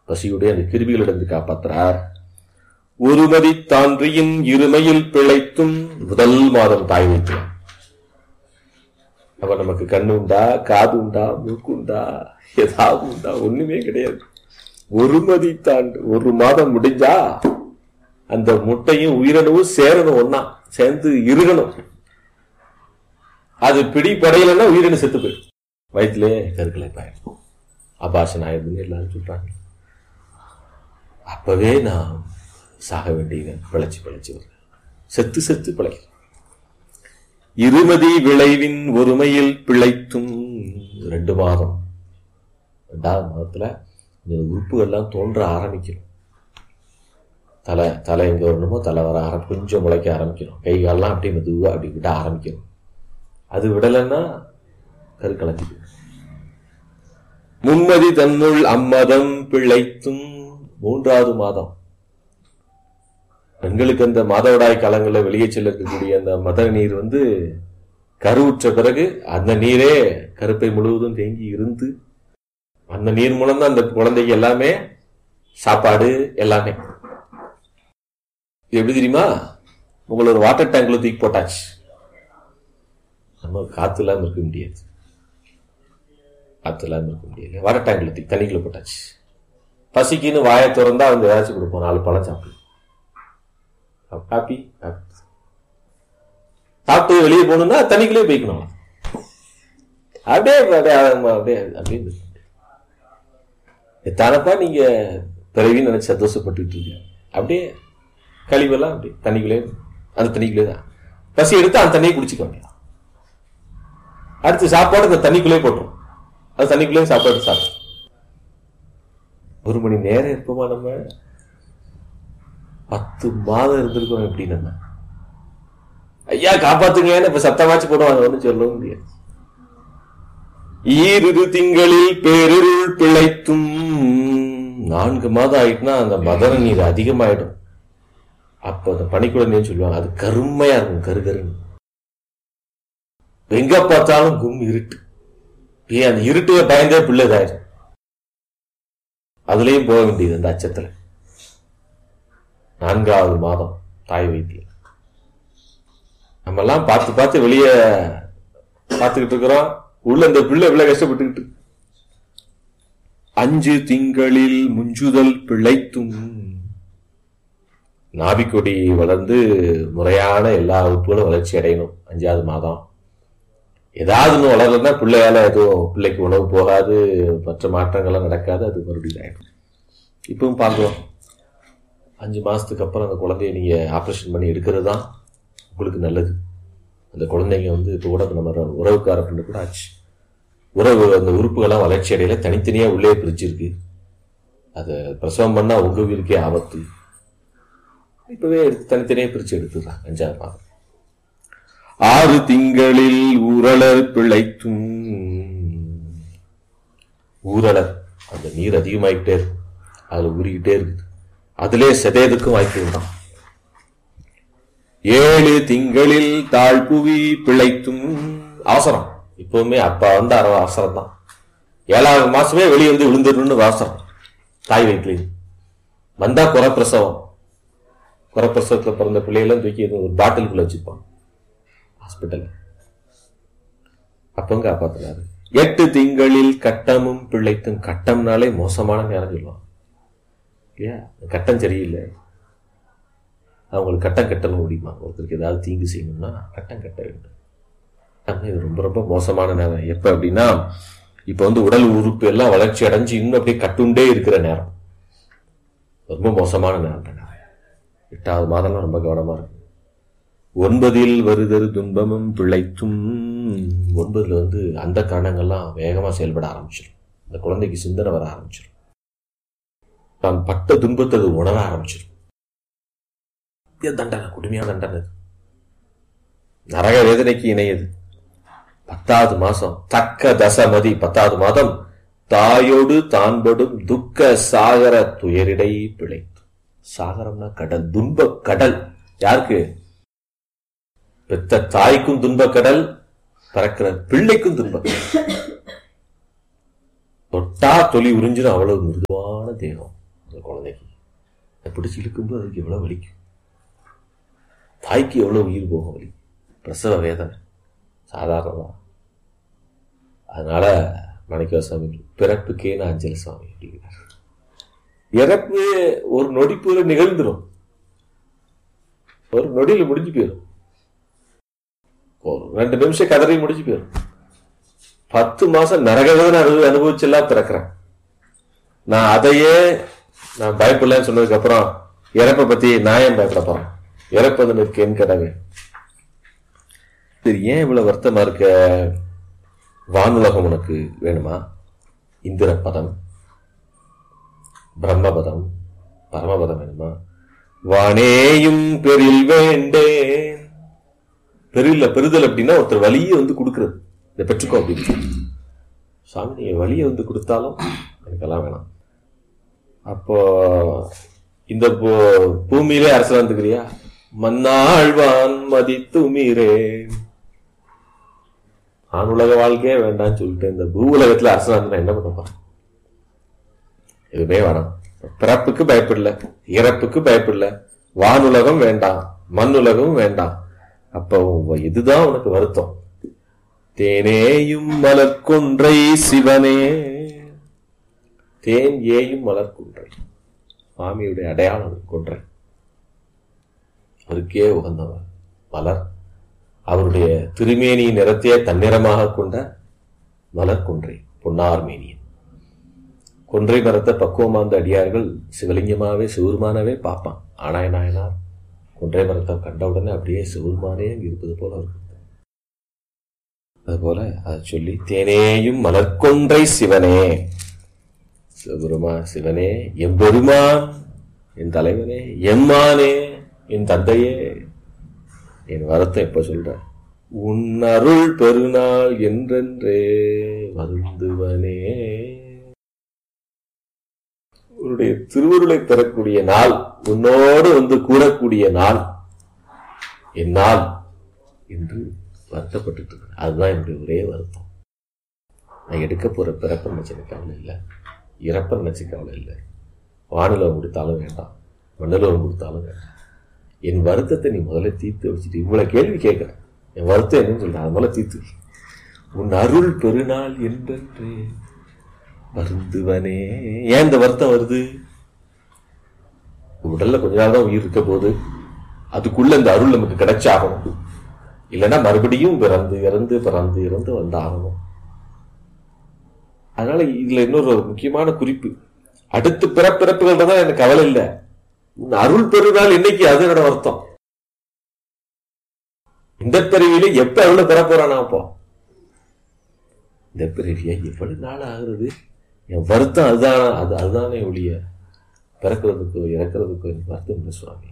பசியுடைய அந்த கிருமிகளிடந்து காப்பாத்துறார் ஒருமதி தான்றியின் இருமையில் பிழைத்தும் முதல் மாதம் தாய் வைக்கிறார் அப்ப நமக்கு கண்ணு உண்டா காது உண்டா மூக்கு உண்டா ஏதாவது உண்டா ஒண்ணுமே கிடையாது ஒருமதி தாண்டு ஒரு மாதம் முடிஞ்சா அந்த முட்டையும் உயிரணுவும் சேரணும் ஒன்னா சேர்ந்து இருகணும் அது பிடிப்படையலைன்னா உயிரினு செத்து போயிடும் வயிற்றுலே கருக்கலை பாயிடும் அபாசன் ஆயிடுதுன்னு எல்லாரும் சொல்றாங்க அப்பவே நான் சாக வேண்டியவன் பிழைச்சு பிழைச்சு வருவேன் செத்து செத்து பிழைக்கிறேன் இருமதி விளைவின் ஒருமையில் பிழைத்தும் ரெண்டு மாதம் ரெண்டாவது மாதத்துல இந்த உறுப்புகள்லாம் தோன்ற ஆரம்பிக்கணும் தலை தலை எங்க வரணுமோ தலை வர ஆரம்பி கொஞ்சம் முளைக்க ஆரம்பிக்கணும் கை கால்லாம் அப்படியே மெதுவா அப்படி விட ஆரம்பிக்கணும் அது விடலைன்னா கருக்கலைஞ்சு போயிடும். மும்மதி தன்னுள் அம்மதம் பிழைத்தும் மூன்றாவது மாதம் பெண்களுக்கு அந்த மாதவிடாய் காலங்களில் வெளியே செல்ல இருக்கக்கூடிய அந்த மத நீர் வந்து கருவுற்ற பிறகு அந்த நீரே கருப்பை முழுவதும் தேங்கி இருந்து அந்த நீர் மூலம் தான் அந்த குழந்தைக்கு எல்லாமே சாப்பாடு எல்லாமே இது எப்படி தெரியுமா உங்களை ஒரு வாட்டர் டேங்க்ல தூக்கி போட்டாச்சு நம்ம காத்து இல்லாம இருக்க முடியாது காத்து இல்லாம இருக்க முடியாது வாட்டர் டேங்க்ல தூக்கி தண்ணிக்குள்ள போட்டாச்சு பசிக்குன்னு வாயை திறந்தா அவங்க ஏதாச்சும் கொடுப்போம் நாலு பழம் சாப்பிடு காப்பி சாப்பிட்டு வெளியே போகணும்னா தண்ணிக்குள்ளே போய்க்கணும் அப்படியே அப்படியே அப்படியே அப்படியே எத்தானப்பா நீங்க பிறவின்னு நினைச்சு சந்தோஷப்பட்டுட்டு இருக்கீங்க அப்படியே கழிவெல்லாம் அப்படி தண்ணிக்குள்ளே அந்த தண்ணிக்குள்ளே தான் பசி எடுத்து அந்த தண்ணியை குடிச்சுக்க வேண்டியதான் அடுத்து சாப்பாடு அந்த தண்ணிக்குள்ளே போட்டுரும் அது தண்ணிக்குள்ளே சாப்பாடு சாப்பிடும் ஒரு மணி நேரம் இருப்போமா நம்ம பத்து மாதம் இருந்திருக்கோம் எப்படி நம்ம ஐயா காப்பாத்துங்கன்னு இப்ப சத்தமாச்சு போடுவாங்க ஒன்றும் சொல்லவும் முடியாது ஈரிரு திங்களில் பேரிருள் பிழைத்தும் நான்கு மாதம் ஆயிட்டுனா அந்த மதன நீர் அதிகமாயிடும் அப்ப அந்த பனிக்குழந்தைன்னு சொல்லுவாங்க அது கருமையா இருக்கும் கருகருன்னு எங்க பார்த்தாலும் கும் இருட்டு ஏன் அந்த இருட்டுல பயந்தே பிள்ளைதாயிரும் அதுலயும் போக வேண்டியது அந்த அச்சத்துல நான்காவது மாதம் தாய் வைத்தியம் நம்ம எல்லாம் பார்த்து பார்த்து வெளியே பார்த்துக்கிட்டு இருக்கிறோம் உள்ள இந்த பிள்ளை இவ்வளவு கஷ்டப்பட்டுக்கிட்டு இருக்கு. அஞ்சு திங்களில் முஞ்சுதல் பிழைத்தும் நாபிக்கொடி வளர்ந்து முறையான எல்லா உறுப்புகளும் வளர்ச்சி அடையணும் அஞ்சாவது மாதம் ஏதாவது ஒன்று வளரலன்னா பிள்ளையால எதுவும் பிள்ளைக்கு உணவு போகாது மற்ற மாற்றங்கள்லாம் நடக்காது அது மறுபடியும் ஆயிடும் இப்பவும் பார்க்கலாம் அஞ்சு மாசத்துக்கு அப்புறம் அந்த குழந்தைய நீங்க ஆப்ரேஷன் பண்ணி எடுக்கிறது தான் உங்களுக்கு நல்லது அந்த குழந்தைங்க வந்து இப்போ கூட நம்ம உறவுக்கார பண்ண கூட ஆச்சு உறவு அந்த உறுப்புகள்லாம் வளர்ச்சி அடையில தனித்தனியா உள்ளே பிரிச்சிருக்கு அதை பிரசவம் பண்ணா உங்க உயிருக்கே ஆபத்து இப்பவே எடுத்து தனித்தனியா பிரிச்சு எடுத்துடுறாங்க அஞ்சாவது மாதம் ஆறு திங்களில் ஊரலர் பிழைத்தும் ஊரலர் அந்த நீர் அதிகமாயிட்டே இருக்கு அதுல ஊறிக்கிட்டே இருக்குது அதிலே செதையதுக்கும் வாய்ப்பு உண்டாம் ஏழு திங்களில் தாழ்புவி பிழைத்தும் அவசரம் இப்பவுமே அப்பா வந்து அரை அவசரம் தான் ஏழாவது மாசமே வெளியே வந்து விழுந்துடணும்னு அவசரம் தாய் வயிற்றுல வந்தா குறப்பிரசவம் குறப்பிரசவத்துல பிறந்த பிள்ளைகளும் தூக்கி எதுவும் ஒரு பாட்டிலுக்குள்ள வச்சுப்பான் ஹாஸ்பிட்டல் அப்பவும் காப்பாத்தினாரு எட்டு திங்களில் கட்டமும் பிழைத்தும் கட்டம்னாலே மோசமான நேரம் சொல்லுவான் இல்லையா கட்டம் சரியில்லை அவங்களுக்கு கட்டம் கட்டணும் முடியுமா ஒருத்தருக்கு ஏதாவது தீங்கு செய்யணும்னா கட்டம் கட்ட வேண்டும் ஆனா இது ரொம்ப ரொம்ப மோசமான நேரம் எப்ப அப்படின்னா இப்ப வந்து உடல் உறுப்பு எல்லாம் வளர்ச்சி அடைஞ்சு இன்னும் அப்படியே கட்டுண்டே இருக்கிற நேரம் ரொம்ப மோசமான நேரம் இந்த நேரம் எட்டாவது மாதம்லாம் ரொம்ப கவனமா இருக்கு ஒன்பதில் வருதரு துன்பமும் பிழைத்தும் ஒன்பதுல வந்து அந்த காரணங்கள்லாம் வேகமா செயல்பட ஆரம்பிச்சிடும் அந்த குழந்தைக்கு சிந்தனை வர ஆரம்பிச்சிடும் தான் பட்ட துன்பத்தை அது உணர ஆரம்பிச்சிடும் இது தண்டனை கொடுமையான தண்டனை இது. நரக வேதனைக்கு இணையது பத்தாவது மாசம் தக்க தசமதி பத்தாவது மாதம் தாயோடு தான்படும் துக்க சாகர துயரிடை பிழைத்து சாகரம்னா கடல் துன்ப கடல் யாருக்கு பெத்த தாய்க்கும் துன்ப கடல் பிறக்கிற பிள்ளைக்கும் துன்ப கடல் தொட்டா தொலி உறிஞ்சிடும் அவ்வளவு மிருதுவான தேகம் அந்த குழந்தைக்கு அதை பிடிச்சி இழுக்கும்போது அதுக்கு எவ்வளோ வலிக்கும் தாய்க்கு எவ்வளோ உயிர் போகும் வலி பிரசவ வேதனை சாதாரணமாக அதனால மாணிக்க சுவாமி பிறப்புக்கே நான் அஞ்சலி சுவாமி அப்படிங்கிறார் இறப்பு ஒரு நொடிப்புல நிகழ்ந்துரும் ஒரு நொடியில் முடிஞ்சு போயிடும் ஒரு ரெண்டு நிமிஷம் கதறி முடிஞ்சு போயிடும் பத்து மாசம் நரகவேதனை அனுபவி அனுபவிச்செல்லாம் பிறக்கிறேன் நான் அதையே நான் பயப்படலன்னு சொன்னதுக்கு அப்புறம் இறப்பை பத்தி நான் ஏன் பயப்பட போறேன் இறப்பது இருக்கேன்னு கேட்டாங்க சரி ஏன் இவ்வளவு வருத்தமா இருக்க வானுலகம் உனக்கு வேணுமா இந்திர பதம் பிரம்மபதம் பரமபதம் வேணுமா வானேயும் பெரில் வேண்டேன் பெரில்ல பெறுதல் அப்படின்னா ஒருத்தர் வழியை வந்து கொடுக்கறது இதை பெற்றுக்கோ அப்படின்னு சாமி நீங்க வழியை வந்து கொடுத்தாலும் எனக்கெல்லாம் வேணாம் அப்போ இந்த பூ- பூமியிலே அரசு வந்துக்கிறியா மன்னாழ்வான் மதித்து மீறேன் ஆணுலக வாழ்க்கையே வேண்டாம்னு சொல்லிட்டு இந்த பூ உலகத்துல அரசு நான் என்ன பண்ண போறேன் எதுவுமே வேணாம் பிறப்புக்கு பயப்படல இறப்புக்கு பயப்படல வானுலகம் வேண்டாம் மண்ணுலகம் வேண்டாம் அப்போ உ- இதுதான் உனக்கு வருத்தம் தேனேயும் மலர்கொன்றை சிவனே தேன் ஏயும் மலர்கொன்றை சுவாமியுடைய அடையாளம் கொன்றை அவருக்கே உகந்தவர் மலர் அவருடைய திருமேனி நிறத்தையே தன்னிறமாக கொண்ட மலர் கொன்றை பொன்னார் மேனியன் கொன்றை மரத்தை பக்குவமா அந்த அடியார்கள் சிவலிங்கமாவே சிவருமானவே பார்ப்பான் ஆனாய நாயனார் கொன்றை மரத்தை கண்ட உடனே அப்படியே சிவருமானே அங்க இருப்பது போல இருக்கும் அதுபோல அதை சொல்லி தேனேயும் மலர்கொன்றை சிவனே சிவபெருமா சிவனே எம்பெருமான் என் தலைவனே எம்மானே என் தந்தையே என் வரத்தை எப்ப சொல்ற உன் அருள் பெருநாள் என்றென்றே வருந்துவனே உன்னுடைய திருவருளை பெறக்கூடிய நாள் உன்னோடு வந்து கூடக்கூடிய நாள் என் நாள் என்று வருத்தப்பட்டுட்டு இருக்கேன் அதுதான் என்னுடைய ஒரே வருத்தம் நான் எடுக்க போற பிறப்பை நினைச்சு கவலை இல்லை இறப்பை நினைச்சு கவலை இல்லை வானிலவம் கொடுத்தாலும் வேண்டாம் மண்ணிலவம் கொடுத்தாலும் வேண்டாம் என் வருத்தத்தை நீ முதல்ல தீர்த்து வச்சுட்டு இவ்வளவு கேள்வி கேட்கிறேன் என் வருத்தம் என்னன்னு சொல்றேன் அது முதல்ல தீர்த்து வை. உன் அருள் பெருநாள் என்றென்றே வருந்துவனே ஏன் இந்த வருத்தம் வருது உடல்ல கொஞ்ச நாள் தான் உயிர் இருக்க போகுது அதுக்குள்ள இந்த அருள் நமக்கு கிடைச்சாகணும் இல்லைன்னா மறுபடியும் பிறந்து இறந்து பிறந்து இறந்து வந்தாகணும் அதனால இதுல இன்னொரு முக்கியமான குறிப்பு அடுத்து பிறப்பிறப்புகள் தான் எனக்கு கவலை இல்லை உன் அருள் பெருநாள் இன்னைக்கு அது என்னோட வருத்தம் இந்த பிறவியில எப்ப எவ்வளவு பெற போறானா அப்போ இந்த பிறவியா எவ்வளவு நாள் ஆகுறது என் வருத்தம் அதுதான் அது அதுதானே ஒழிய பிறக்கிறதுக்கோ இறக்கிறதுக்கோ எனக்கு வருத்தம் இல்லை சுவாமி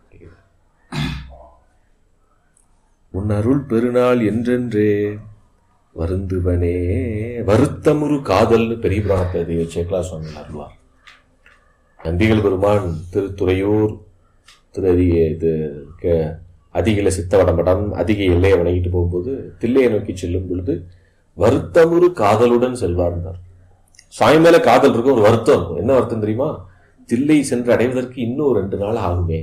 உன் அருள் பெருநாள் என்றென்றே வருந்துவனே வருத்தமுறு காதல்னு பெரிய புராணத்தை தெய்வ சேக்கலா சுவாமி அருள்வார் நந்திகள் பெருமான் திருத்துறையூர் திரு அதிக இது க- அதிகில சித்தவடமடம் அதிக எல்லையை வணங்கிட்டு போகும்போது தில்லையை நோக்கி செல்லும் பொழுது வருத்தமுறு காதலுடன் செல்வார்ந்தார் சாமி மேல காதல் இருக்கும் ஒரு வருத்தம் இருக்கும் என்ன வருத்தம் தெரியுமா தில்லை சென்று அடைவதற்கு இன்னும் ரெண்டு நாள் ஆகுமே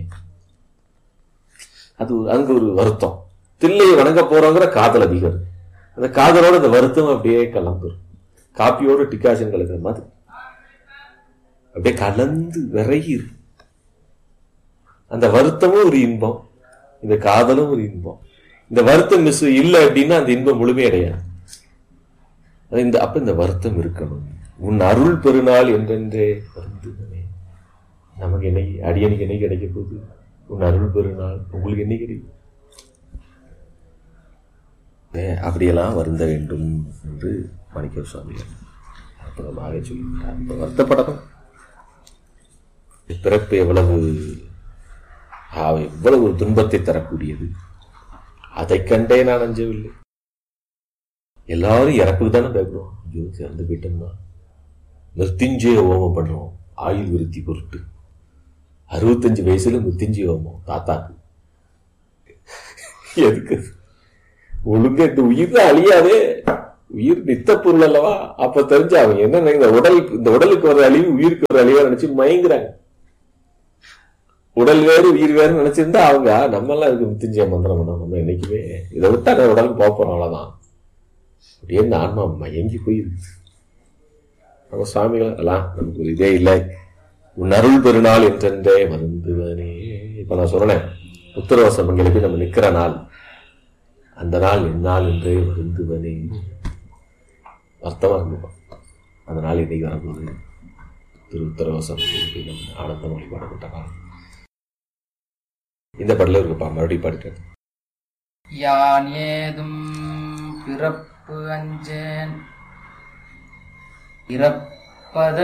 அது ஒரு- அங்க ஒரு வருத்தம் தில்லையை வணங்க போறோங்கிற காதல் அதிகம் இருக்கு. அந்த காதலோட அந்த வருத்தம் அப்படியே கலந்துரும் காப்பியோட டிகாஷன் கலக்கிற மாதிரி அப்படியே கலந்து விறகி இருக்கு. அந்த வருத்தமும் ஒரு இன்பம் இந்த காதலும் ஒரு இன்பம் இந்த வருத்தம் மிஸ் இல்லை அப்படின்னா அந்த இன்பம் முழுமையடையாது அது இந்த அப்ப இந்த வருத்தம் இருக்கணும் உன் அருள் பெருநாள் என்றென்றே வருந்துவனே நமக்கு என்னைக்கு அடியனுக்கு என்னைக்கு கிடைக்க போகுது உன் அருள் பெருநாள் உங்களுக்கு என்னைக்கு கிடைக்கும் ஏ, அப்படியெல்லாம் வருந்த வேண்டும் என்று மணிக்க சுவாமிகள் அற்புதமாக சொல்லிவிட்டார் இப்ப வருத்தப்படணும் பிறப்பு எவ்வளவு ஆ, எவ்வளவு ஒரு துன்பத்தை தரக்கூடியது அதைக் கண்டே நான் அஞ்சவில்லை எல்லாரும் இறப்புக்கு தானே பயப்படுவோம் ஐயோ இறந்து போயிட்டோம்னா மிருத்யுஞ்சய ஹோமம் பண்ணுவோம் ஆயுள் விருத்தி பொருட்டு அறுபத்தஞ்சு வயசுல மிருத்யுஞ்சய ஹோமம் தாத்தாக்கு எதுக்கு ஒழுங்கா இந்த உயிர் தான் அழியாதே உயிர் நித்த பொருள் அல்லவா அப்ப தெரிஞ்சு அவங்க என்ன நினைக்கிற- இந்த உடல் இந்த உடலுக்கு வர அழிவு உயிருக்கு வர அழிவா நினைச்சு மயங்குறாங்க உடல் வேறு உயிர் வேறு நினைச்சிருந்தா அவங்க நம்ம எல்லாம் இருக்கு மித்திஞ்சிய மந்திரம் பண்ணோம் நம்ம என்னைக்குமே இதை விட்டா நான் உடலுக்கு போக போறோம் அவ்வளவுதான் அப்படியே இந்த ஆன்மா மயங்கி போயிருக்கு நம்ம சுவாமிகள் எல்லாம் நமக்கு ஒரு இதே இல்லை உன் அருள் பெருநாள் என்றென்றே வருந்துவனே இப்ப நான் சொல்றேன் உத்தரவாசம் மங்களுக்கு நம்ம நிக்கிற நாள் அந்த நாள் எந்நாள் என்றே வருந்துவனே அர்த்தமா இருந்துப்பா அந்த நாள் இன்னைக்கு வரப்போகுது திரு உத்தரவாசம் நம்ம ஆனந்த மொழி பாடப்பட்ட நாள் இந்த பாடல இருக்குப்பா மறுபடியும் பாடிட்டேன் யான் ஏதும் பிறப்பு அஞ்சேன் இறப்பத